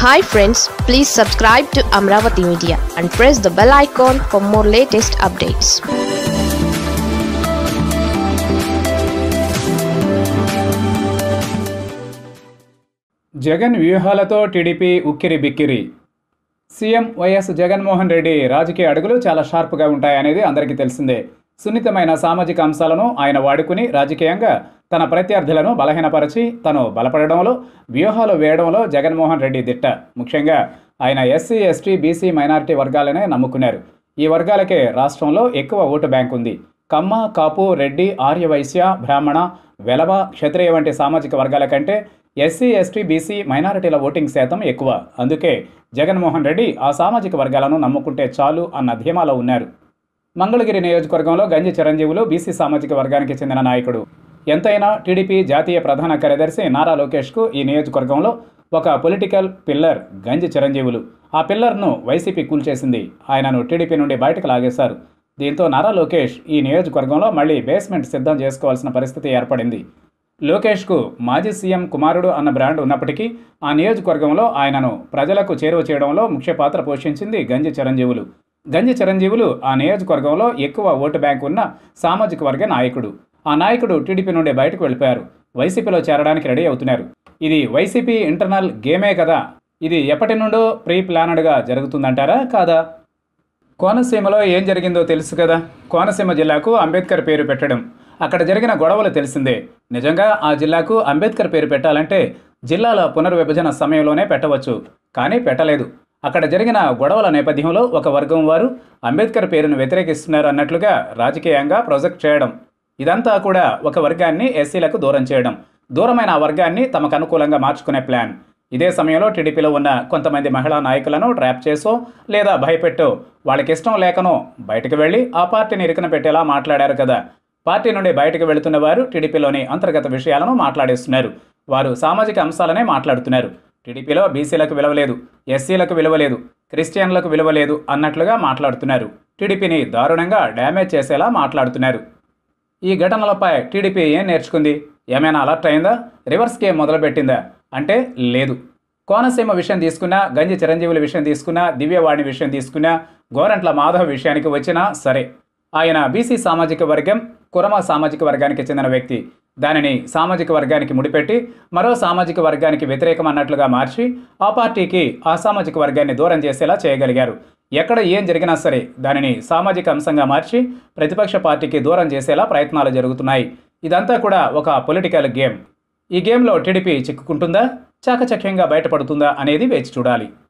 hi friends please subscribe to Amaravati media and press the bell icon for more latest updates Jagan వ్యూహాలతో TDP ఉక్కిరి బిక్కిరి CM YS Jaganmohan Reddy రాజకీయ అడుగులు చాలా షార్ప్గా ఉంటాయనేది అందరికీ తెలిసిందే సున్నితమైన సామాజిక అంశాలను ఆయన వాడుకుని రాజకీయంగా తన ప్రత్యర్థులను బలహీనపరిచి తను బలపడడంలో వ్యూహాలు వేయడంలో జగన్మోహన్ రెడ్డి దిట్ట ముఖ్యంగా ఆయన ఎస్సీ ఎస్టీ బీసీ మైనారిటీ వర్గాలనే నమ్ముకున్నారు ఈ వర్గాలకే రాష్ట్రంలో ఎక్కువ ఓటు బ్యాంక్ ఉంది కమ్మ కాపు రెడ్డి ఆర్యవైశ్య బ్రాహ్మణ వెలవ క్షత్రియ వంటి సామాజిక వర్గాల కంటే ఎస్సీ ఎస్టీ బీసీ మైనారిటీల ఓటింగ్ శాతం ఎక్కువ అందుకే జగన్మోహన్ రెడ్డి ఆ సామాజిక వర్గాలను నమ్ముకుంటే చాలు అన్న ధీమాలో ఉన్నారు మంగళగిరి నియోజకవర్గంలో గంజి చిరంజీవులు బీసీ సామాజిక వర్గానికి చెందిన నాయకుడు ఎంతైనా టీడీపీ జాతీయ ప్రధాన కార్యదర్శి నారా లోకేష్కు ఈ నియోజకవర్గంలో ఒక పొలిటికల్ పిల్లర్ గంజి చిరంజీవులు ఆ పిల్లర్ను వైసీపీ కూల్చేసింది ఆయనను టీడీపీ నుండి బయటకు లాగేశారు దీంతో నారా లోకేష్ ఈ నియోజకవర్గంలో మళ్ళీ బేస్మెంట్ సిద్ధం చేసుకోవాల్సిన పరిస్థితి ఏర్పడింది లోకేష్కు మాజీ సీఎం కుమారుడు అన్న బ్రాండ్ ఉన్నప్పటికీ ఆ నియోజకవర్గంలో ఆయనను ప్రజలకు చేరువ చేయడంలో ముఖ్య పాత్ర పోషించింది గంజి చిరంజీవులు గంజి చిరంజీవులు ఆ నియోజకవర్గంలో ఎక్కువ ఓటు బ్యాంక్ ఉన్న సామాజిక వర్గ నాయకుడు ఆ నాయకుడు టీడీపీ నుండి బయటకు వెళ్ళిపోయారు వైసీపీలో చేరడానికి రెడీ అవుతున్నారు ఇది వైసీపీ ఇంటర్నల్ గేమే కదా ఇది ఎప్పటి నుండో ప్రీ ప్లానడ్గా జరుగుతుందంటారా కాదా కోనసీమలో ఏం జరిగిందో తెలుసు కదా కోనసీమ జిల్లాకు అంబేద్కర్ పేరు పెట్టడం అక్కడ జరిగిన గొడవలు తెలిసిందే నిజంగా ఆ జిల్లాకు అంబేద్కర్ పేరు పెట్టాలంటే జిల్లాల పునర్విభజన సమయంలోనే పెట్టవచ్చు కానీ పెట్టలేదు అక్కడ జరిగిన గొడవల నేపథ్యంలో ఒక వర్గం వారు అంబేద్కర్ పేరును వ్యతిరేకిస్తున్నారు అన్నట్లుగా రాజకీయంగా ప్రొజెక్ట్ చేయడం ఇదంతా కూడా ఒక వర్గాన్ని ఎస్సీలకు దూరం చేయడం దూరమైన ఆ వర్గాన్ని తమకు అనుకూలంగా మార్చుకునే ప్లాన్ ఇదే సమయంలో టీడీపీలో ఉన్న కొంతమంది మహిళా నాయకులను ట్రాప్ చేసో లేదా భయపెట్టో వాళ్ళకి ఇష్టం లేకనో బయటకు వెళ్ళి ఆ పార్టీని ఇరుకున పెట్టేలా మాట్లాడారు కదా పార్టీ నుండి బయటకు వెళుతున్న వారు టీడీపీలోని అంతర్గత విషయాలను మాట్లాడేస్తున్నారు వారు సామాజిక అంశాలనే మాట్లాడుతున్నారు టీడీపీలో బీసీలకు విలువలేదు ఎస్సీలకు విలువలేదు క్రిస్టియన్లకు విలువలేదు అన్నట్లుగా మాట్లాడుతున్నారు టీడీపీని దారుణంగా డ్యామేజ్ చేసేలా మాట్లాడుతున్నారు ఈ ఘటనలపై టీడీపీ ఏం నేర్చుకుంది ఏమైనా అలర్ట్ అయిందా రివర్స్ గేమ్ మొదలుపెట్టిందా అంటే లేదు కోనసీమ విషయం తీసుకున్నా గంజి చిరంజీవుల విషయం తీసుకున్నా దివ్యవాణి విషయం తీసుకున్నా గోరంట్ల మాధవ్ విషయానికి వచ్చినా సరే ఆయన బీసీ సామాజిక వర్గం కురమ సామాజిక వర్గానికి చెందిన వ్యక్తి దానిని సామాజిక వర్గానికి ముడిపెట్టి మరో సామాజిక వర్గానికి వ్యతిరేకం అన్నట్లుగా మార్చి ఆ పార్టీకి ఆ సామాజిక వర్గాన్ని దూరం చేసేలా చేయగలిగారు ఎక్కడ ఏం జరిగినా సరే దానిని సామాజిక అంశంగా మార్చి ప్రతిపక్ష పార్టీకి దూరం చేసేలా ప్రయత్నాలు జరుగుతున్నాయి ఇదంతా కూడా ఒక పొలిటికల్ గేమ్ ఈ గేమ్లో టీడీపీ చిక్కుకుంటుందా చాకచక్యంగా బయటపడుతుందా అనేది వేచి చూడాలి